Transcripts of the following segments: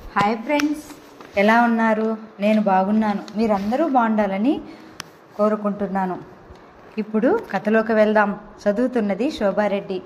hi friends ఎలా ఉన్నారు నేను బాగున్నాను మీరందరూ బాగుండాలని కోరుకుంటున్నాను ఇప్పుడు కథలోకి వెళ్దాం చదువుతున్నది శోభారెడ్డి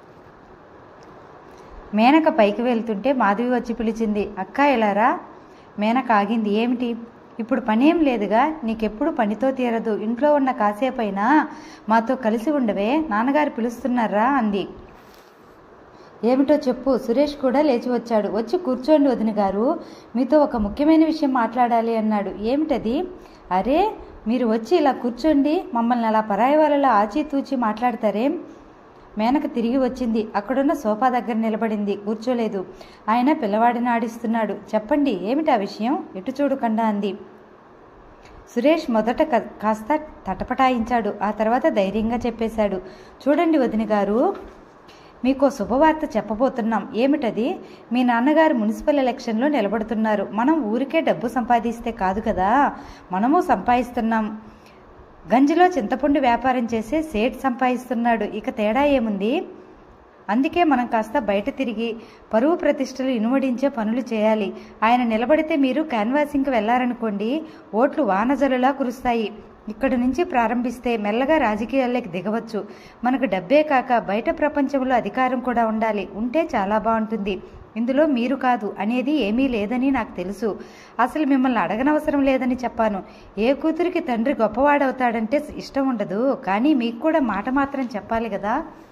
మేనక పైకి వెళ్తుంటే మాధవి వచ్చి పిలిచింది అక్క ఎలారా మేనక ఆగింది ఏమిటి ఇప్పుడు పనేం లేదుగా నీకెప్పుడు పనితో తీరదు ఇంట్లో ఉన్న కాసేపైనా మాతో కలిసి ఉండవే నాన్నగారు పిలుస్తున్నారా అంది ఏమిటో చెప్పు సురేష్ కూడా లేచి వచ్చాడు వచ్చి కూర్చోండి వదిన గారు మీతో ఒక ముఖ్యమైన విషయం మాట్లాడాలి అన్నాడు ఏమిటది అరే మీరు వచ్చి ఇలా కూర్చోండి మమ్మల్ని అలా పరాయి వాళ్ళలో ఆచితూచి మాట్లాడతారేం మేనక తిరిగి వచ్చింది అక్కడున్న సోఫా దగ్గర నిలబడింది కూర్చోలేదు ఆయన పిల్లవాడిని ఆడిస్తున్నాడు చెప్పండి ఏమిటి ఆ విషయం ఎటు చూడకుండా అంది సురేష్ మొదట క- కాస్త తటపటాయించాడు ఆ తర్వాత ధైర్యంగా చెప్పేశాడు చూడండి వదిన గారు మీకు శుభవార్త చెప్పబోతున్నాం ఏమిటది మీ నాన్నగారు మున్సిపల్ ఎలక్షన్లో నిలబడుతున్నారు మనం ఊరికే డబ్బు సంపాదిస్తే కాదు కదా మనము సంపాదిస్తున్నాం గంజిలో చింతపండు వ్యాపారం చేసే సేట్ సంపాదిస్తున్నాడు ఇక తేడా ఏముంది అందుకే మనం కాస్త బయట తిరిగి పరువు ప్రతిష్టలు ఇనుమడించే పనులు చేయాలి ఆయన నిలబడితే మీరు క్యాన్వాసింగ్కి వెళ్ళారనుకోండి ఓట్లు వానజలులా కురుస్తాయి ఇక్కడి నుంచి ప్రారంభిస్తే మెల్లగా రాజకీయాల్లోకి దిగవచ్చు మనకు డబ్బే కాక బయట ప్రపంచంలో అధికారం కూడా ఉండాలి ఉంటే చాలా బాగుంటుంది ఇందులో మీరు కాదు అనేది ఏమీ లేదని నాకు తెలుసు అసలు మిమ్మల్ని అడగనవసరం లేదని చెప్పాను ఏ కూతురికి తండ్రి గొప్పవాడవుతాడంటే ఇష్టం ఉండదు కానీ మీకు కూడా మాట మాత్రం చెప్పాలి కదా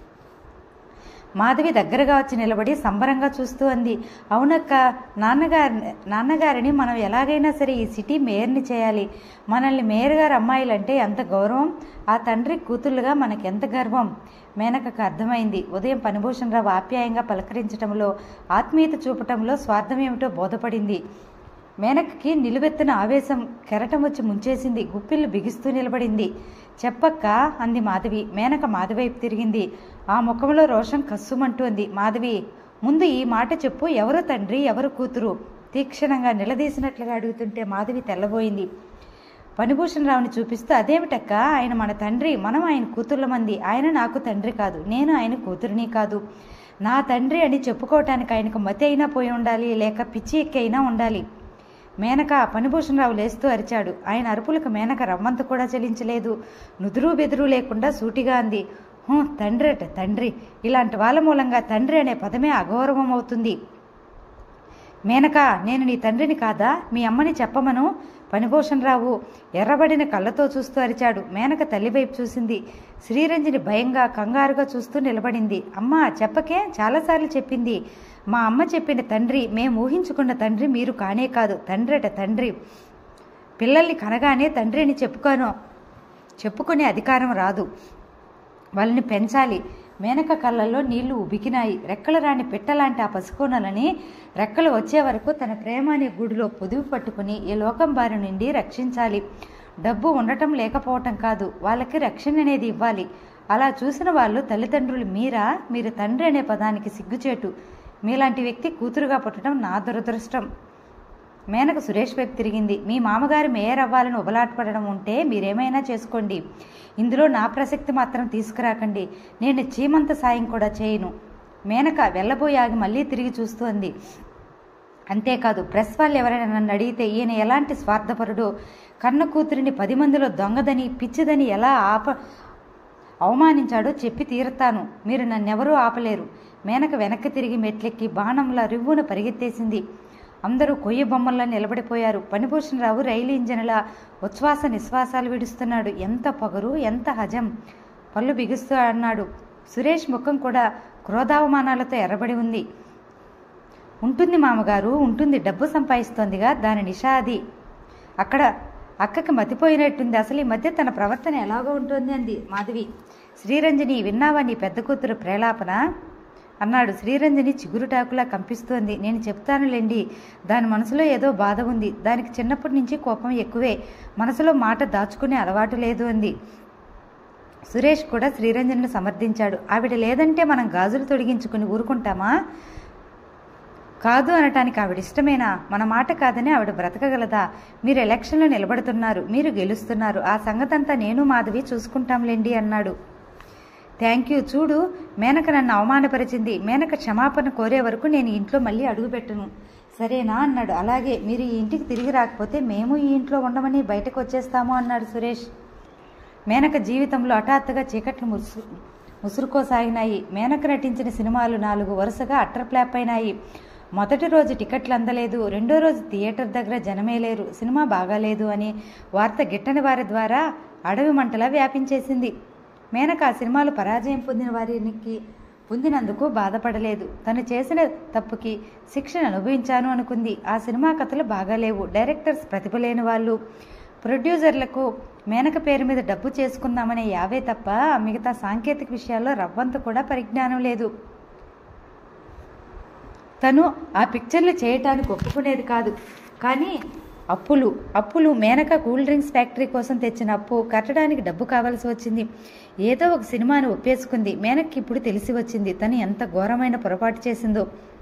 మాధవి దగ్గరగా వచ్చి నిలబడి సంబరంగా చూస్తూ అంది అవునక్క నాన్నగారి నాన్నగారిని మనం ఎలాగైనా సరే ఈ సిటీ మేయర్ని చేయాలి మనల్ని మేయర్ గారు అమ్మాయిలంటే ఎంత గౌరవం ఆ తండ్రి కూతుళ్ళుగా మనకెంత గర్వం మేనకకు అర్థమైంది ఉదయం పనిభూషణరావు ఆప్యాయంగా పలకరించటంలో ఆత్మీయత చూపటంలో స్వార్థం ఏమిటో బోధపడింది మేనకకి నిలువెత్తిన ఆవేశం కెరటం వచ్చి ముంచేసింది గుప్పిళ్ళు బిగిస్తూ నిలబడింది చెప్పక్క అంది మాధవి మేనక మాధవి వైపు తిరిగింది ఆ ముఖంలో రోషం కస్సుమంటోంది మాధవి ముందు ఈ మాట చెప్పు ఎవరు తండ్రి ఎవరు కూతురు తీక్షణంగా నిలదీసినట్లుగా అడుగుతుంటే మాధవి తెల్లబోయింది పనిభూషణ్ రావుని చూపిస్తూ అదేమిటక్క ఆయన మన తండ్రి మనం ఆయన కూతుర్ల మంది ఆయన నాకు తండ్రి కాదు నేను ఆయన కూతురిని కాదు నా తండ్రి అని చెప్పుకోవటానికి ఆయనకు మతి అయినా పోయి ఉండాలి లేక పిచ్చి ఎక్కి అయినా ఉండాలి మేనక పనిభూషణరావు లేస్తూ అరిచాడు ఆయన అరుపులకు మేనక రమ్మంత కూడా చెలించలేదు నుదురు బెదురు లేకుండా సూటిగా అంది "హూ, తండ్రి అట తండ్రి ఇలాంటి వాళ్ళ మూలంగా తండ్రి అనే పదమే అగౌరవం అవుతుంది మేనక నేను నీ తండ్రిని కాదా మీ అమ్మని చెప్పమను పనిభూషణరావు ఎర్రబడిన కళ్ళతో చూస్తూ అరిచాడు మేనక తల్లి వైపు చూసింది శ్రీరంజని భయంగా కంగారుగా చూస్తూ నిలబడింది అమ్మ చెప్పకే చాలాసార్లు చెప్పింది మా అమ్మ చెప్పిన తండ్రి మేము ఊహించుకున్న తండ్రి మీరు కానే కాదు తండ్రి అట తండ్రి పిల్లల్ని కనగానే తండ్రి అని చెప్పుకోను చెప్పుకునే అధికారం రాదు వాళ్ళని పెంచాలి మేనక కళ్ళల్లో నీళ్లు ఉబికినాయి రెక్కలు రాని పిట్టలాంటి ఆ పసికోనలని రెక్కలు వచ్చే వరకు తన ప్రేమ అనే గూడులో పొదువు పట్టుకుని ఈ లోకం బారి నుండి రక్షించాలి డబ్బు ఉండటం లేకపోవటం కాదు వాళ్ళకి రక్షణ అనేది ఇవ్వాలి అలా చూసిన వాళ్ళు తల్లిదండ్రులు మీరా మీరు తండ్రి అనే పదానికి సిగ్గుచేటు మీలాంటి వ్యక్తి కూతురుగా పుట్టడం నా దురదృష్టం మేనక సురేష్ వైపు తిరిగింది మీ మామగారు మేయర్ అవ్వాలని ఉబలాటపడడం ఉంటే మీరేమైనా చేసుకోండి ఇందులో నా ప్రసక్తి మాత్రం తీసుకురాకండి నేను చీమంత సాయం కూడా చేయను మేనక వెళ్ళబోయి ఆగి మళ్ళీ తిరిగి చూస్తూ అంది అంతేకాదు ప్రెస్ వాళ్ళు ఎవరైనా నన్ను అడిగితే ఈయన ఎలాంటి స్వార్థపరుడో కన్న కూతురిని పది మందిలో దొంగదని పిచ్చిదని ఎలా ఆప అవమానించాడో చెప్పి తీరుతాను మీరు నన్నెవరూ ఆపలేరు మేనక వెనక్కి తిరిగి మెట్లెక్కి బాణంలా రివ్వున పరిగెత్తేసింది అందరూ కొయ్య బొమ్మల్లా నిలబడిపోయారు పనిభూషణరావు రైలు ఇంజన్లా ఉచ్ఛ్వాస నిశ్వాసాలు విడుస్తున్నాడు ఎంత పొగరు ఎంత హజం పళ్ళు బిగుస్తూ అన్నాడు సురేష్ ముఖం కూడా క్రోధావమానాలతో ఎర్రబడి ఉంది ఉంటుంది మామగారు ఉంటుంది డబ్బు సంపాదిస్తోందిగా దాని నిషా అది అక్కడ అక్కకి మతిపోయినట్టుంది అసలు ఈ మధ్య తన ప్రవర్తన ఎలాగో ఉంటుంది అంది మాధవి శ్రీరంజని విన్నావా నీ పెద్ద కూతురు ప్రేలాపన అన్నాడు శ్రీరంజని చిగురుటాకులా కంపిస్తోంది నేను చెప్తానులేండి దాని మనసులో ఏదో బాధ ఉంది దానికి చిన్నప్పటి నుంచి కోపం ఎక్కువే మనసులో మాట దాచుకునే అలవాటు లేదు అంది సురేష్ కూడా శ్రీరంజన్ను సమర్థించాడు ఆవిడ లేదంటే మనం గాజులు తొడిగించుకుని ఊరుకుంటామా కాదు అనటానికి ఆవిడ ఇష్టమేనా మన మాట కాదని ఆవిడ బ్రతకగలదా మీరు ఎలక్షన్లో నిలబడుతున్నారు మీరు గెలుస్తున్నారు ఆ సంగతంతా నేను మాధవి చూసుకుంటాంలేండి అన్నాడు థ్యాంక్ యూ చూడు మేనక నన్ను అవమానపరిచింది మేనక క్షమాపణ కోరే వరకు నేను ఇంట్లో మళ్ళీ అడుగుపెట్టను సరేనా అన్నాడు అలాగే మీరు ఈ ఇంటికి తిరిగి రాకపోతే మేము ఈ ఇంట్లో ఉండమని బయటకు వచ్చేస్తాము అన్నాడు సురేష్ మేనక జీవితంలో హఠాత్తుగా చీకట్లు ముసు ముసురుకోసాగినాయి మేనక నటించిన సినిమాలు నాలుగు వరుసగా అట్టర్ ఫ్లాప్ అయినాయి మొదటి రోజు టికెట్లు అందలేదు రెండో రోజు థియేటర్ దగ్గర జనమే లేరు సినిమా బాగాలేదు అని వార్త గిట్టని వారి ద్వారా అడవి మంటలా వ్యాపించేసింది మేనక ఆ సినిమాలు పరాజయం పొందిన వారికి పొందినందుకు బాధపడలేదు తను చేసిన తప్పుకి శిక్షను అనుభవించాను అనుకుంది ఆ సినిమా కథలు బాగాలేవు డైరెక్టర్స్ ప్రతిభ లేని వాళ్ళు ప్రొడ్యూసర్లకు మేనక పేరు మీద డబ్బు చేసుకుందామనే యావే తప్ప మిగతా సాంకేతిక విషయాల్లో రవ్వంత కూడా పరిజ్ఞానం లేదు తను ఆ పిక్చర్లు చేయటానికి ఒప్పుకునేది కాదు కానీ అప్పులు అప్పులు మేనక కూల్ డ్రింక్స్ ఫ్యాక్టరీ కోసం తెచ్చిన అప్పు కట్టడానికి డబ్బు కావాల్సి వచ్చింది ఏదో ఒక సినిమాను ఒప్పేసుకుంది మేనక్కి ఇప్పుడు తెలిసి వచ్చింది తను ఎంత ఘోరమైన పొరపాటు చేసిందో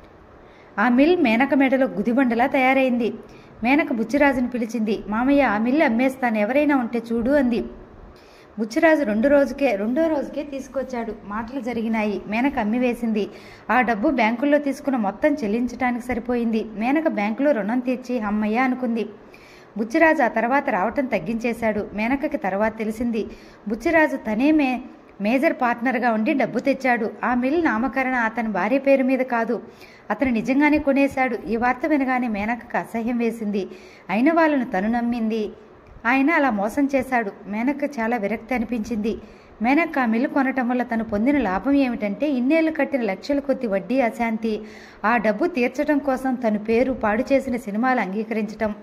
ఆ మిల్ మేనక మెడలో గుదిబండలా తయారైంది మేనక బుచ్చిరాజుని పిలిచింది మామయ్య ఆ మిల్ అమ్మేస్తాను ఎవరైనా ఉంటే చూడు అంది బుచ్చిరాజు రెండు రోజుకే రెండో రోజుకే తీసుకొచ్చాడు మాటలు జరిగినాయి మేనక అమ్మి వేసింది ఆ డబ్బు బ్యాంకుల్లో తీసుకున్న మొత్తం చెల్లించడానికి సరిపోయింది మేనక బ్యాంకులో రుణం తీర్చి అమ్మయ్య అనుకుంది బుచ్చిరాజు ఆ తర్వాత రావటం తగ్గించేశాడు మేనకకి తర్వాత తెలిసింది బుచ్చిరాజు తనే మే మేజర్ పార్ట్నర్గా ఉండి డబ్బు తెచ్చాడు ఆ మిల్ నామకరణ అతని భార్య పేరు మీద కాదు అతను నిజంగానే కొనేశాడు ఈ వార్త వినగానే మేనకకు అసహ్యం వేసింది అయిన వాళ్ళను తను నమ్మింది ఆయన అలా మోసం చేశాడు మేనక్క చాలా విరక్తి అనిపించింది మేనక్క ఆ మిల్లు కొనటం వల్ల తను పొందిన లాభం ఏమిటంటే ఇన్నేళ్లు కట్టిన లక్షల కొద్ది వడ్డీ అశాంతి ఆ డబ్బు తీర్చడం కోసం తను పేరు పాడు చేసిన సినిమాలు అంగీకరించటం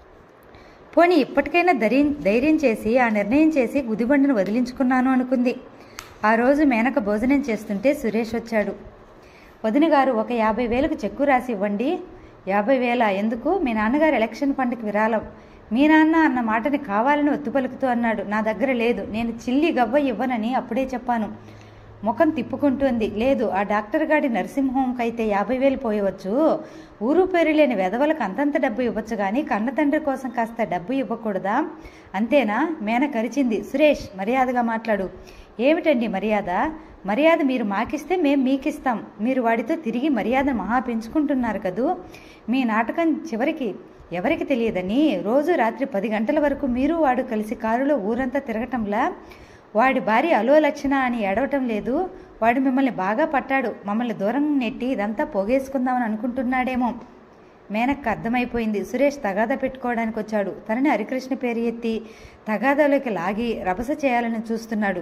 పోనీ ఇప్పటికైనా ధైర్యం ధైర్యం చేసి ఆ నిర్ణయం చేసి గుదిబండను వదిలించుకున్నాను అనుకుంది ఆ రోజు మేనక భోజనం చేస్తుంటే సురేష్ వచ్చాడు వదిన గారు ఒక యాభై వేలకు చెక్కు రాసి ఇవ్వండి యాభై వేల ఎందుకు మీ నాన్నగారు ఎలక్షన్ ఫండ్కి విరాళం మీ నాన్న అన్న మాటని కావాలని ఒత్తు పలుకుతూ అన్నాడు నా దగ్గర లేదు నేను చిల్లి గవ్వ ఇవ్వనని అప్పుడే చెప్పాను ముఖం తిప్పుకుంటుంది లేదు ఆ డాక్టర్ గాడి నర్సింగ్ హోమ్కి అయితే యాభై వేలు పోయవచ్చు ఊరు పేరు లేని వెధవలకు అంతంత డబ్బు ఇవ్వచ్చు కానీ కన్న తండ్రి కోసం కాస్త డబ్బు ఇవ్వకూడదా అంతేనా మేన కరిచింది సురేష్ మర్యాదగా మాట్లాడు ఏమిటండి మర్యాద మర్యాద మీరు మాకిస్తే మేం మీకిస్తాం మీరు వాడితో తిరిగి మర్యాద మహా పెంచుకుంటున్నారు కదూ మీ నాటకం చివరికి ఎవరికి తెలియదని రోజు రాత్రి పది గంటల వరకు మీరు వాడు కలిసి కారులో ఊరంతా తిరగటంలా వాడి భార్య అలో లక్షణ అని ఏడవటం లేదు వాడు మిమ్మల్ని బాగా పట్టాడు మమ్మల్ని దూరం నెట్టి ఇదంతా పోగేసుకుందామని అనుకుంటున్నాడేమో మేనక్క అర్థమైపోయింది సురేష్ తగాదా పెట్టుకోవడానికి వచ్చాడు తనని హరికృష్ణ పేరు ఎత్తి తగాదాలోకి లాగి రభస చేయాలని చూస్తున్నాడు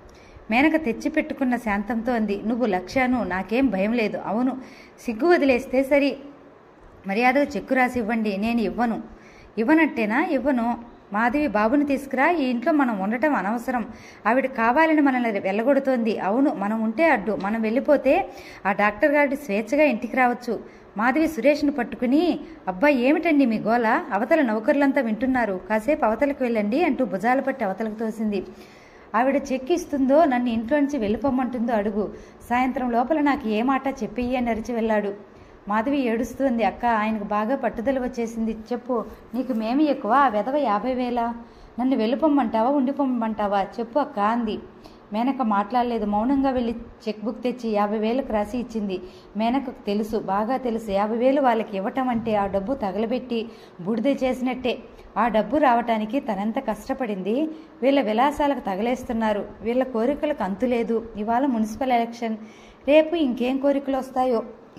మేనక తెచ్చి పెట్టుకున్న శాంతంతో అంది నువ్వు లక్ష్యాను నాకేం భయం లేదు అవును సిగ్గు వదిలేస్తే సరి మర్యాదగా చెక్కు రాసి ఇవ్వండి నేను ఇవ్వను ఇవ్వనట్టేనా ఇవ్వను మాధవి బాబుని తీసుకురా ఈ ఇంట్లో మనం ఉండటం అనవసరం ఆవిడ కావాలని మనల్ని వెళ్ళగొడుతోంది అవును మనం ఉంటే అడ్డు మనం వెళ్ళిపోతే ఆ డాక్టర్ గారి స్వేచ్ఛగా ఇంటికి రావచ్చు మాధవి సురేష్ను పట్టుకుని అబ్బాయి ఏమిటండి మీ గోల అవతల నౌకర్లంతా వింటున్నారు కాసేపు అవతలకు వెళ్ళండి అంటూ భుజాలు పట్టి అవతలకు తోసింది ఆవిడ చెక్ ఇస్తుందో నన్ను ఇంట్లోంచి వెళ్ళిపోమ్మంటుందో అడుగు సాయంత్రం లోపల నాకు ఏ మాట చెప్పియ్యి అని అరిచి వెళ్ళాడు మాధవి ఏడుస్తుంది అక్క ఆయనకు బాగా పట్టుదల వచ్చేసింది చెప్పు నీకు మేమి ఎక్కువ ఆ వెధవ యాభై వేల నన్ను వెళ్ళిపోమ్మంటావా ఉండిపోమ్మంటావా చెప్పు అక్క అంది మేనక మాట్లాడలేదు మౌనంగా వెళ్ళి చెక్ బుక్ తెచ్చి యాభై వేలకు రాసి ఇచ్చింది మేనకకు తెలుసు బాగా తెలుసు యాభై వేలు వాళ్ళకి ఇవ్వటం అంటే ఆ డబ్బు తగలబెట్టి బుడిద చేసినట్టే ఆ డబ్బు రావటానికి తనంత కష్టపడింది వీళ్ళ విలాసాలకు తగలేస్తున్నారు వీళ్ళ కోరికలకు అంతులేదు ఇవాళ మున్సిపల్ ఎలక్షన్ రేపు ఇంకేం కోరికలు వస్తాయో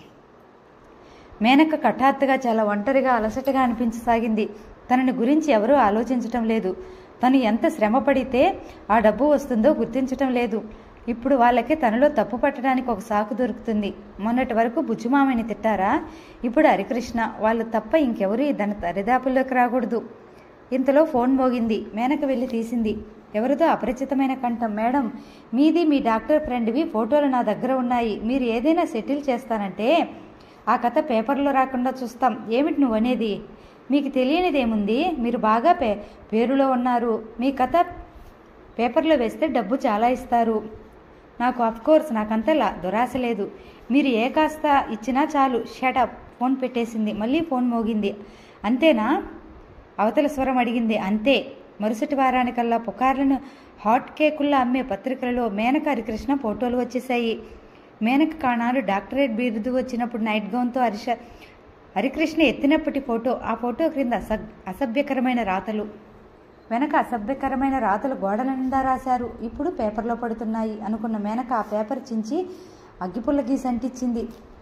మేనక హఠాత్తుగా చాలా ఒంటరిగా అలసటగా అనిపించసాగింది తనని గురించి ఎవరూ ఆలోచించటం లేదు తను ఎంత శ్రమ పడితే ఆ డబ్బు వస్తుందో గుర్తించటం లేదు ఇప్పుడు వాళ్ళకి తనలో తప్పు పట్టడానికి ఒక సాకు దొరుకుతుంది మొన్నటి వరకు బుజ్జుమామని తిట్టారా ఇప్పుడు హరికృష్ణ వాళ్ళు తప్ప ఇంకెవరూ దాని దరిదాపుల్లోకి రాకూడదు ఇంతలో ఫోన్ మోగింది మేనక వెళ్ళి తీసింది ఎవరిదో అపరిచితమైన కంఠం మేడం మీది మీ డాక్టర్ ఫ్రెండ్వి ఫోటోలు నా దగ్గర ఉన్నాయి మీరు ఏదైనా సెటిల్ చేస్తానంటే ఆ కథ పేపర్లో రాకుండా చూస్తాం ఏమిటి నువ్వు అనేది మీకు తెలియనిదేముంది మీరు బాగా పే పేరులో ఉన్నారు మీ కథ పేపర్లో వేస్తే డబ్బు చాలా ఇస్తారు నాకు కోర్స్ నాకంతలా దురాశ లేదు మీరు ఏ కాస్త ఇచ్చినా చాలు షటప్ ఫోన్ పెట్టేసింది మళ్ళీ ఫోన్ మోగింది అంతేనా అవతల స్వరం అడిగింది అంతే మరుసటి వారానికల్లా పుకార్లను హాట్ కేకుల్లా అమ్మే పత్రికలలో మేనక హరికృష్ణ ఫోటోలు వచ్చేసాయి మేనక కాణాలు డాక్టరేట్ బిరుదు వచ్చినప్పుడు నైట్ గౌన్తో హరిష హరికృష్ణ ఎత్తినప్పటి ఫోటో ఆ ఫోటో క్రింద అస అసభ్యకరమైన రాతలు వెనక అసభ్యకరమైన రాతలు గోడల నిండా రాశారు ఇప్పుడు పేపర్లో పడుతున్నాయి అనుకున్న మేనక ఆ పేపర్ చించి అగ్గిపుల్ల గీసి అంటించింది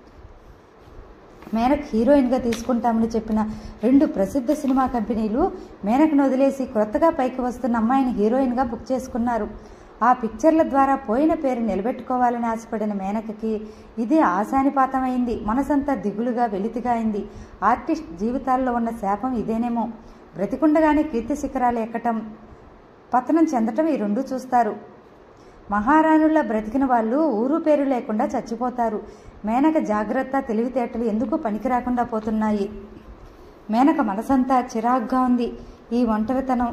మేనక్ హీరోయిన్గా తీసుకుంటామని చెప్పిన రెండు ప్రసిద్ధ సినిమా కంపెనీలు మేనక్ను వదిలేసి క్రొత్తగా పైకి వస్తున్న అమ్మాయిని హీరోయిన్గా బుక్ చేసుకున్నారు ఆ పిక్చర్ల ద్వారా పోయిన పేరు నిలబెట్టుకోవాలని ఆశపడిన మేనకకి ఇదే ఆశానిపాతమైంది మనసంతా దిగులుగా వెలితిగా అయింది ఆర్టిస్ట్ జీవితాల్లో ఉన్న శాపం ఇదేనేమో బ్రతికుండగానే కీర్తి శిఖరాలు ఎక్కటం పతనం చెందటం ఈ రెండు చూస్తారు మహారాణుల్లా బ్రతికిన వాళ్ళు ఊరు పేరు లేకుండా చచ్చిపోతారు మేనక జాగ్రత్త తెలివితేటలు ఎందుకు పనికి రాకుండా పోతున్నాయి మేనక మనసంతా చిరాగ్గా ఉంది ఈ ఒంటరితనం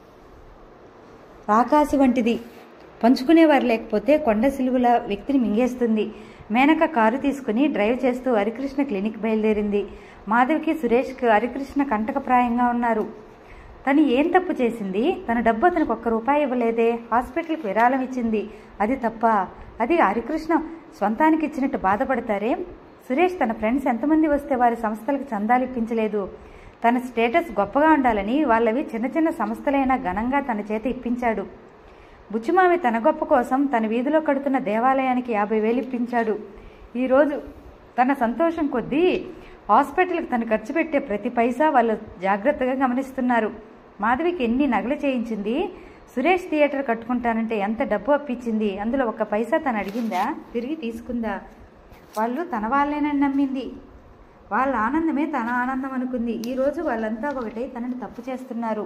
రాకాసి వంటిది పంచుకునేవారు లేకపోతే కొండ సిలువుల వ్యక్తిని మింగేస్తుంది మేనక కారు తీసుకుని డ్రైవ్ చేస్తూ హరికృష్ణ క్లినిక్ బయలుదేరింది మాధవికి సురేష్కి హరికృష్ణ కంటకప్రాయంగా ఉన్నారు తను ఏం తప్పు చేసింది తన డబ్బు అతనికి ఒక్క రూపాయి ఇవ్వలేదే హాస్పిటల్కి విరాళం ఇచ్చింది అది తప్ప అది హరికృష్ణ స్వంతానికి ఇచ్చినట్టు బాధపడతారే సురేష్ తన ఫ్రెండ్స్ ఎంతమంది వస్తే వారి సంస్థలకు చందాలు ఇప్పించలేదు తన స్టేటస్ గొప్పగా ఉండాలని వాళ్ళవి చిన్న చిన్న సంస్థలైనా ఘనంగా తన చేత ఇప్పించాడు బుచ్చిమామి తన గొప్ప కోసం తన వీధిలో కడుతున్న దేవాలయానికి యాభై వేలు ఇప్పించాడు ఈరోజు తన సంతోషం కొద్దీ హాస్పిటల్కి తను ఖర్చు పెట్టే ప్రతి పైసా వాళ్ళు జాగ్రత్తగా గమనిస్తున్నారు మాధవికి ఎన్ని నగలు చేయించింది సురేష్ థియేటర్ కట్టుకుంటానంటే ఎంత డబ్బు అప్పించింది అందులో ఒక్క పైసా తను అడిగిందా తిరిగి తీసుకుందా వాళ్ళు తన వాళ్ళేనని నమ్మింది వాళ్ళ ఆనందమే తన ఆనందం అనుకుంది ఈరోజు వాళ్ళంతా ఒకటై తనని తప్పు చేస్తున్నారు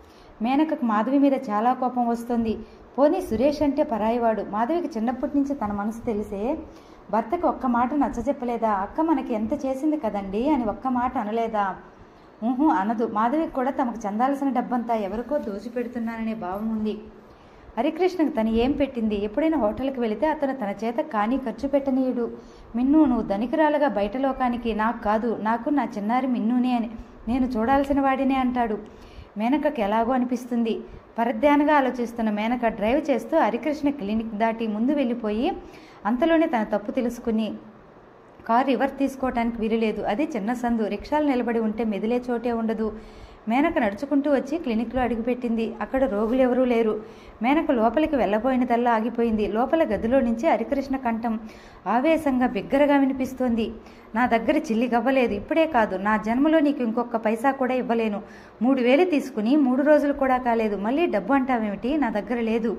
మేనకకు మాధవి మీద చాలా కోపం వస్తుంది పోనీ సురేష్ అంటే పరాయివాడు మాధవికి చిన్నప్పటి నుంచి తన మనసు తెలిసే భర్తకు ఒక్క మాట నచ్చజెప్పలేదా అక్క మనకి ఎంత చేసింది కదండి అని ఒక్క మాట అనలేదా ఊహు అనదు మాధవికి కూడా తమకు చెందాల్సిన డబ్బంతా ఎవరికో దోచిపెడుతున్నాననే భావం ఉంది హరికృష్ణకు తను ఏం పెట్టింది ఎప్పుడైనా హోటల్కి వెళితే అతను తన చేత కానీ ఖర్చు పెట్టనీయుడు మిన్ను నువ్వు ధనికురాలుగా బయట లోకానికి నాకు కాదు నాకు నా చిన్నారి మిన్నునే అని నేను చూడాల్సిన వాడినే అంటాడు మేనకకు ఎలాగో అనిపిస్తుంది పరధ్యానగా ఆలోచిస్తున్న మేనక డ్రైవ్ చేస్తూ హరికృష్ణ క్లినిక్ దాటి ముందు వెళ్ళిపోయి అంతలోనే తన తప్పు తెలుసుకుని కారు రివర్స్ తీసుకోవటానికి వీలులేదు అది చిన్న సందు రిక్షాలు నిలబడి ఉంటే మెదిలే చోటే ఉండదు మేనక నడుచుకుంటూ వచ్చి క్లినిక్లో అడుగుపెట్టింది అక్కడ రోగులు ఎవరూ లేరు మేనక లోపలికి వెళ్ళబోయినదల్లా ఆగిపోయింది లోపల గదిలో నుంచి హరికృష్ణ కంఠం ఆవేశంగా బిగ్గరగా వినిపిస్తోంది నా దగ్గర చిల్లి గవ్వలేదు ఇప్పుడే కాదు నా జన్మలో నీకు ఇంకొక పైసా కూడా ఇవ్వలేను మూడు వేలు తీసుకుని మూడు రోజులు కూడా కాలేదు మళ్ళీ డబ్బు అంటావేమిటి నా దగ్గర లేదు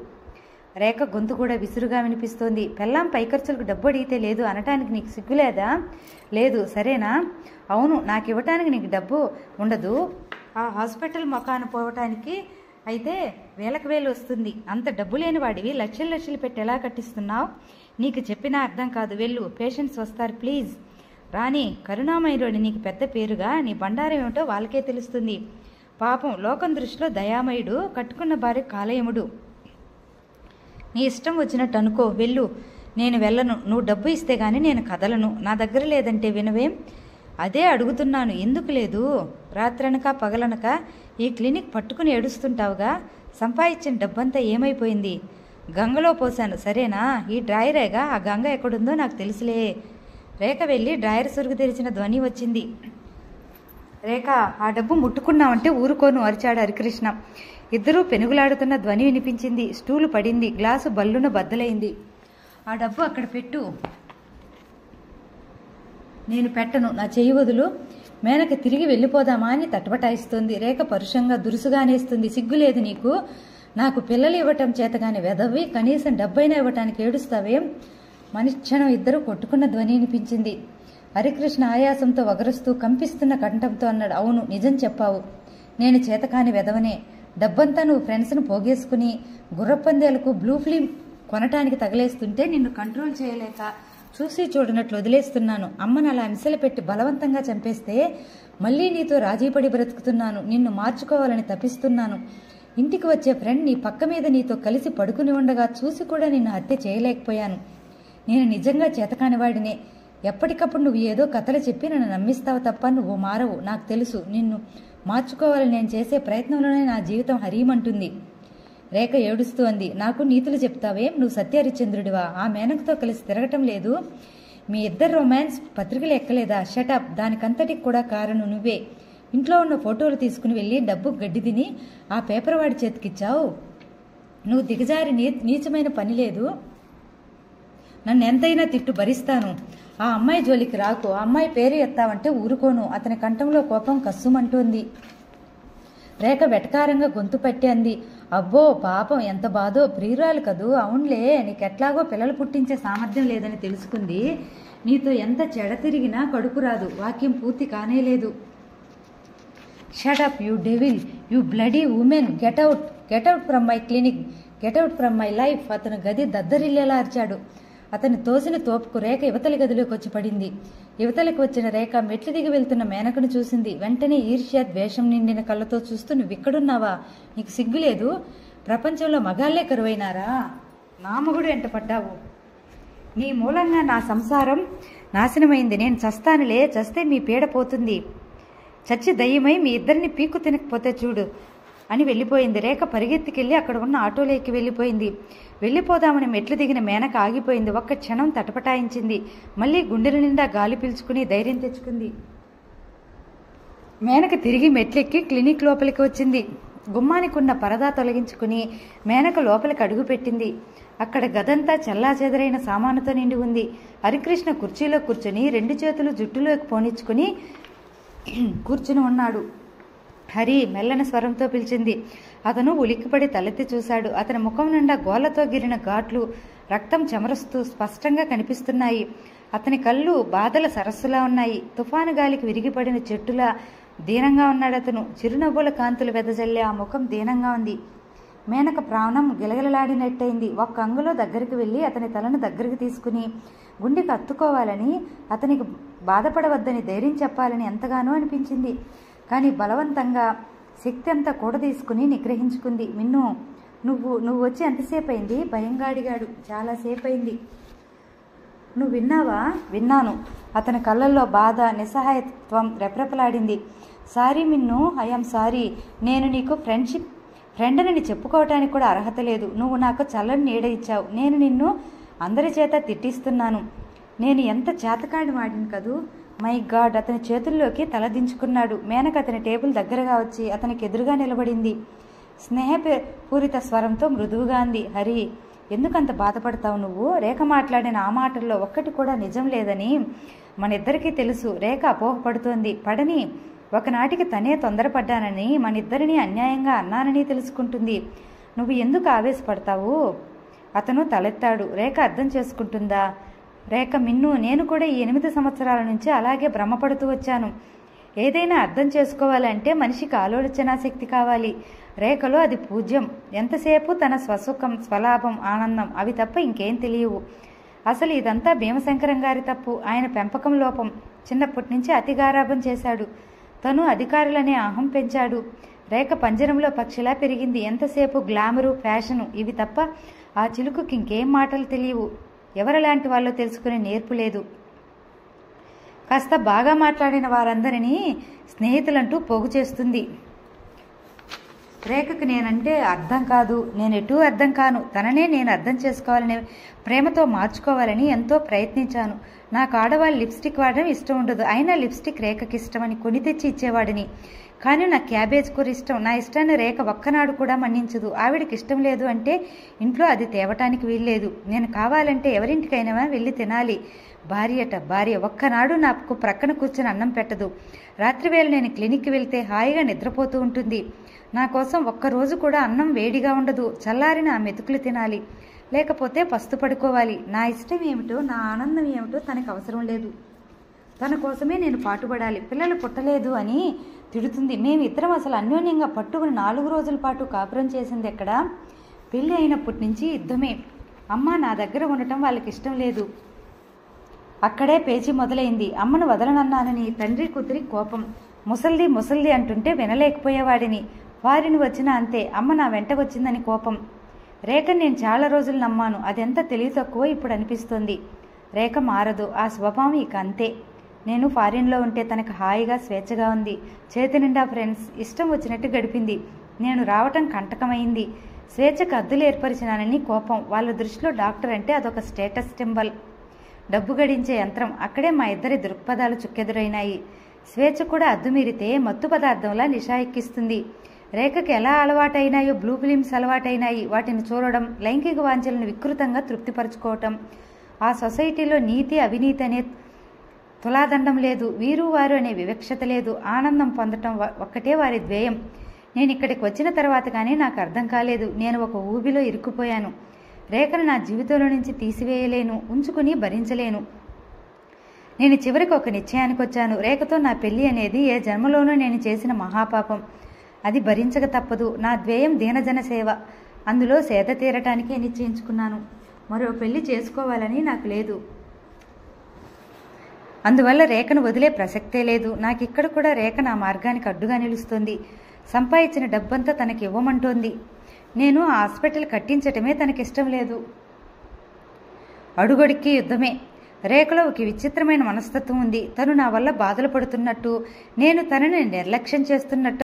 రేఖ గొంతు కూడా విసురుగా వినిపిస్తోంది పెళ్ళాం పై ఖర్చులకు డబ్బు అడిగితే లేదు అనటానికి నీకు సిగ్గులేదా లేదు సరేనా అవును నాకు ఇవ్వటానికి నీకు డబ్బు ఉండదు ఆ హాస్పిటల్ మొకాన పోవటానికి అయితే వేలకు వేలు వస్తుంది అంత డబ్బు లేని వాడివి లక్షలు లక్షలు పెట్టి ఎలా కట్టిస్తున్నావు నీకు చెప్పినా అర్థం కాదు వెళ్ళు పేషెంట్స్ వస్తారు ప్లీజ్ రాణి కరుణామయుడు నీకు పెద్ద పేరుగా నీ బండారం ఏమిటో వాళ్ళకే తెలుస్తుంది పాపం లోకం దృష్టిలో దయామయుడు కట్టుకున్న భార్య కాలయముడు నీ ఇష్టం వచ్చినట్టు అనుకో వెళ్ళు నేను వెళ్ళను నువ్వు డబ్బు ఇస్తే గానీ నేను కదలను నా దగ్గర లేదంటే వినవేం అదే అడుగుతున్నాను ఎందుకు లేదు రాత్రనక పగలనక ఈ క్లినిక్ పట్టుకుని ఏడుస్తుంటావుగా సంపాదించిన డబ్బంతా ఏమైపోయింది గంగలో పోశాను సరేనా ఈ డ్రాయరేగా ఆ గంగ ఎక్కడుందో నాకు తెలుసులే రేఖ వెళ్ళి డ్రాయర్ సురుగు తెరిచిన ధ్వని వచ్చింది రేఖ ఆ డబ్బు ముట్టుకున్నావంటే ఊరుకోను అరిచాడు హరికృష్ణ ఇద్దరూ పెనుగులాడుతున్న ధ్వని వినిపించింది స్టూలు పడింది గ్లాసు బల్లున బద్దలైంది ఆ డబ్బు అక్కడ పెట్టు నేను పెట్టను నా చెయ్యి వదులు మేనక తిరిగి వెళ్ళిపోదామా అని తటపటాయిస్తుంది రేఖ పరుషంగా దురుసుగా అనేస్తుంది సిగ్గులేదు నీకు నాకు పిల్లలు ఇవ్వటం చేతగాని వెదవి కనీసం డబ్బైనా ఇవ్వటానికి ఏడుస్తావేం మనిక్షణం ఇద్దరు కొట్టుకున్న ధ్వని వినిపించింది హరికృష్ణ ఆయాసంతో వగరుస్తూ కంపిస్తున్న కంఠంతో అన్నాడు అవును నిజం చెప్పావు నేను చేతకాని వెదవనే డబ్బంతా నువ్వు ఫ్రెండ్స్ను పోగేసుకుని గుర్రపందేలకు బ్లూ ఫిలిం కొనటానికి తగలేస్తుంటే నిన్ను కంట్రోల్ చేయలేక చూసి చూడనట్లు వదిలేస్తున్నాను అమ్మను అలా మిసలు పెట్టి బలవంతంగా చంపేస్తే మళ్ళీ నీతో రాజీపడి బ్రతుకుతున్నాను నిన్ను మార్చుకోవాలని తపిస్తున్నాను ఇంటికి వచ్చే ఫ్రెండ్ నీ పక్క మీద నీతో కలిసి పడుకుని ఉండగా చూసి కూడా నిన్ను హత్య చేయలేకపోయాను నేను నిజంగా చేతకానివాడినే ఎప్పటికప్పుడు నువ్వు ఏదో కథలు చెప్పి నన్ను నమ్మిస్తావు తప్ప నువ్వు మారవు నాకు తెలుసు నిన్ను మార్చుకోవాలని నేను చేసే ప్రయత్నంలోనే నా జీవితం హరీమంటుంది రేఖ ఏడుస్తూ అంది నాకు నీతులు చెప్తావేం నువ్వు సత్యహరిచంద్రుడివా ఆ మేనకతో కలిసి తిరగటం లేదు మీ ఇద్దరు రొమాన్స్ పత్రికలు ఎక్కలేదా షటప్ దానికంతటికి కూడా కారణం నువ్వే ఇంట్లో ఉన్న ఫోటోలు తీసుకుని వెళ్ళి డబ్బు గడ్డి తిని ఆ పేపర్ వాడి చేతికిచ్చావు నువ్వు దిగజారి నీ నీచమైన పని లేదు నన్ను ఎంతైనా తిట్టు భరిస్తాను ఆ అమ్మాయి జోలికి రాకు ఆ అమ్మాయి పేరు ఎత్తావంటే ఊరుకోను అతని కంఠంలో కోపం కస్సుమంటోంది రేఖ వెటకారంగా గొంతు పట్టి అంది అబ్బో పాపం ఎంత బాధో ప్రియురాలు కదూ అవునులే నీకెట్లాగో పిల్లలు పుట్టించే సామర్థ్యం లేదని తెలుసుకుంది నీతో ఎంత చెడ తిరిగినా కడుపు రాదు వాక్యం పూర్తి కానేలేదు shut up you devil you bloody woman get out get out from my clinic get out from my life అతను గది దద్దరిల్లేలా అరిచాడు అతని తోసిన తోపుకు రేఖ యువతలి గదిలోకి వచ్చి పడింది యువతలికి వచ్చిన రేఖ మెట్లు దిగి వెళ్తున్న మేనకను చూసింది వెంటనే ఈర్ష్య ద్వేషం నిండిన కళ్ళతో చూస్తూ నువ్వు ఇక్కడున్నావా నీకు సిగ్గులేదు ప్రపంచంలో మగాళ్లే కరువైనారా నా మొగుడు ఎంట పడ్డావు నీ మూలంగా నా సంసారం నాశనమైంది నేను చస్తానులే చస్తే మీ పీడ పోతుంది చచ్చి దయ్యమై మీ ఇద్దరిని పీక్కు తినకపోతే చూడు అని వెళ్ళిపోయింది రేఖ పరిగెత్తికెళ్ళి అక్కడ ఉన్న ఆటోలోకి వెళ్ళిపోయింది వెళ్ళిపోదామని మెట్లు దిగిన మేనక ఆగిపోయింది ఒక్క క్షణం తటపటాయించింది మళ్ళీ గుండెల నిండా గాలి పీల్చుకుని ధైర్యం తెచ్చుకుంది మేనక తిరిగి మెట్లెక్కి క్లినిక్ లోపలికి వచ్చింది గుమ్మానికున్న పరదా తొలగించుకుని మేనక లోపలికి అడుగుపెట్టింది అక్కడ గదంతా చెల్లాచెదరైన సామానుతో నిండి ఉంది హరికృష్ణ కుర్చీలో కూర్చొని రెండు చేతులు జుట్టులోకి పోనిచ్చుకుని కూర్చుని ఉన్నాడు హరి మెల్లన స్వరంతో పిలిచింది అతను ఉలిక్కిపడి తలెత్తి చూశాడు అతని ముఖం నిండా గోళ్లతో గిరిన ఘాట్లు రక్తం చెమరుస్తూ స్పష్టంగా కనిపిస్తున్నాయి అతని కళ్ళు బాధల సరస్సులా ఉన్నాయి తుఫాను గాలికి విరిగిపడిన చెట్టులా దీనంగా ఉన్నాడు అతను చిరునవ్వుల కాంతులు వెదజల్లే ఆ ముఖం దీనంగా ఉంది మేనక ప్రాణం గిలగిలలాడినట్టయింది ఒక్క అంగులో దగ్గరికి వెళ్ళి అతని తలను దగ్గరికి తీసుకుని గుండెకి అత్తుకోవాలని అతనికి బాధపడవద్దని ధైర్యం చెప్పాలని ఎంతగానో అనిపించింది కానీ బలవంతంగా శక్తి అంతా కూడా తీసుకుని నిగ్రహించుకుంది మిన్ను నువ్వు నువ్వు వచ్చి ఎంతసేపు అయింది భయంగా అడిగాడు చాలాసేపు అయింది నువ్వు విన్నావా విన్నాను అతని కళ్ళల్లో బాధ నిస్సహాయత్వం రెప్రెపలాడింది సారీ మిన్ను ఐఎమ్ సారీ నేను నీకు ఫ్రెండ్షిప్ ఫ్రెండ్ అని చెప్పుకోవటానికి కూడా అర్హత లేదు నువ్వు నాకు చల్లని నీడ ఇచ్చావు నేను నిన్ను అందరి చేత తిట్టిస్తున్నాను నేను ఎంత చేతకాడి వాడిని కదూ మై గాడ్ అతని చేతుల్లోకి తల దించుకున్నాడు మేనక అతని టేబుల్ దగ్గరగా వచ్చి అతనికి ఎదురుగా నిలబడింది స్నేహపూరిత స్వరంతో మృదువుగా అంది హరి ఎందుకంత బాధపడతావు నువ్వు రేఖ మాట్లాడిన ఆ మాటల్లో ఒక్కటి కూడా నిజం లేదని మన ఇద్దరికీ తెలుసు రేఖ అపోహపడుతోంది పడని ఒకనాటికి తనే తొందరపడ్డానని మన ఇద్దరిని అన్యాయంగా అన్నానని తెలుసుకుంటుంది నువ్వు ఎందుకు ఆవేశపడతావు అతను తలెత్తాడు రేఖ అర్థం చేసుకుంటుందా రేఖ మిన్ను నేను కూడా ఈ ఎనిమిది సంవత్సరాల నుంచి అలాగే భ్రమపడుతూ వచ్చాను ఏదైనా అర్థం చేసుకోవాలంటే మనిషికి ఆలోచనా శక్తి కావాలి రేఖలో అది పూజ్యం ఎంతసేపు తన స్వసుఖం స్వలాభం ఆనందం అవి తప్ప ఇంకేం తెలియవు అసలు ఇదంతా భీమశంకరం గారి తప్పు ఆయన పెంపకం లోపం చిన్నప్పటి నుంచి అతిగారాభం చేశాడు తను అధికారులనే అహం పెంచాడు రేఖ పంజరంలో పక్షిలా పెరిగింది ఎంతసేపు గ్లామరు ఫ్యాషను ఇవి తప్ప ఆ చిలుకుకి ఇంకేం మాటలు తెలియవు ఎవరిలాంటి వాళ్ళో తెలుసుకునే నేర్పు లేదు కాస్త బాగా మాట్లాడిన వారందరినీ స్నేహితులంటూ పోగు చేస్తుంది రేఖకు నేనంటే అర్థం కాదు నేను ఎటూ అర్థం కాను తననే నేను అర్థం చేసుకోవాలని ప్రేమతో మార్చుకోవాలని ఎంతో ప్రయత్నించాను నాకు ఆడవాళ్ళు లిప్స్టిక్ వాడడం ఇష్టం ఉండదు అయినా లిప్స్టిక్ రేఖకి ఇష్టమని కొని తెచ్చి ఇచ్చేవాడిని కానీ నా క్యాబేజ్ కూర ఇష్టం నా ఇష్టాన్ని రేఖ ఒక్కనాడు కూడా మన్నించదు ఆవిడకి ఇష్టం లేదు అంటే ఇంట్లో అది తేవటానికి వీల్లేదు నేను కావాలంటే ఎవరింటికైనా వెళ్ళి తినాలి భార్యట భార్య ఒక్కనాడు నాకు ప్రక్కన కూర్చొని అన్నం పెట్టదు రాత్రివేళ నేను క్లినిక్కి వెళ్తే హాయిగా నిద్రపోతూ ఉంటుంది నా కోసం ఒక్కరోజు కూడా అన్నం వేడిగా ఉండదు చల్లారిన ఆ మెతుకులు తినాలి లేకపోతే పస్తు పడుకోవాలి నా ఇష్టం ఏమిటో నా ఆనందం ఏమిటో తనకు అవసరం లేదు తన కోసమే నేను పాటుపడాలి పిల్లలు పుట్టలేదు అని తిడుతుంది మేము ఇద్దరం అసలు అన్యోన్యంగా పట్టుకుని నాలుగు రోజుల పాటు కాపురం చేసింది ఎక్కడ పెళ్ళి అయినప్పటి నుంచి యుద్ధమే అమ్మ నా దగ్గర ఉండటం వాళ్ళకి ఇష్టం లేదు అక్కడే పేచి మొదలైంది అమ్మను వదలనన్నానని తండ్రి కూతురి కోపం ముసల్ది ముసల్ది అంటుంటే వినలేకపోయేవాడిని వారిని వచ్చినా అంతే అమ్మ నా వెంట వచ్చిందని కోపం రేఖ నేను చాలా రోజులు నమ్మాను అదెంత తెలివి తక్కువ ఇప్పుడు అనిపిస్తుంది రేఖ మారదు ఆ స్వభావం ఇక అంతే నేను ఫారిన్లో ఉంటే తనకు హాయిగా స్వేచ్ఛగా ఉంది చేతి నిండా ఫ్రెండ్స్ ఇష్టం వచ్చినట్టు గడిపింది నేను రావటం కంటకమైంది స్వేచ్ఛకు అద్దులు ఏర్పరిచినానని కోపం వాళ్ళ దృష్టిలో డాక్టర్ అంటే అదొక స్టేటస్ సింబల్ డబ్బు గడించే యంత్రం అక్కడే మా ఇద్దరి దృక్పథాలు చుక్కెదురైనాయి స్వేచ్ఛ కూడా అద్దుమీరితే మత్తు పదార్థంలా నిషా ఎక్కిస్తుంది రేఖకి ఎలా అలవాటైనాయో బ్లూ ఫిలిమ్స్ అలవాటైనాయి వాటిని చూడడం లైంగిక వాంఛలను వికృతంగా తృప్తిపరచుకోవటం ఆ సొసైటీలో నీతి అవినీతి అనే తులాదండం లేదు వీరు వారు అనే వివక్షత లేదు ఆనందం పొందటం వ- ఒక్కటే వారి ధ్యేయం నేను ఇక్కడికి వచ్చిన తర్వాత కానీ నాకు అర్థం కాలేదు నేను ఒక ఊబిలో ఇరుక్కుపోయాను రేఖను నా జీవితంలో నుంచి తీసివేయలేను ఉంచుకుని భరించలేను నేను చివరికి ఒక నిశ్చయానికి వచ్చాను రేఖతో నా పెళ్లి అనేది ఏ జన్మలోనూ నేను చేసిన మహాపాపం అది భరించక తప్పదు నా ధ్యేయం దీనజన సేవ అందులో సేద తీరటానికే నిశ్చయించుకున్నాను మరో పెళ్లి చేసుకోవాలని నాకు లేదు అందువల్ల రేఖను వదిలే ప్రసక్తే లేదు నాకు ఇక్కడ కూడా రేఖ నా మార్గానికి అడ్డుగా నిలుస్తుంది సంపాదించిన డబ్బంతా తనకి ఇవ్వమంటోంది నేను ఆ హాస్పిటల్ కట్టించటమే తనకిష్టం లేదు అడుగడికి యుద్ధమే రేఖలో ఒక విచిత్రమైన మనస్తత్వం ఉంది తను నా వల్ల బాధలు పడుతున్నట్టు నేను తనని నిర్లక్ష్యం చేస్తున్నట్టు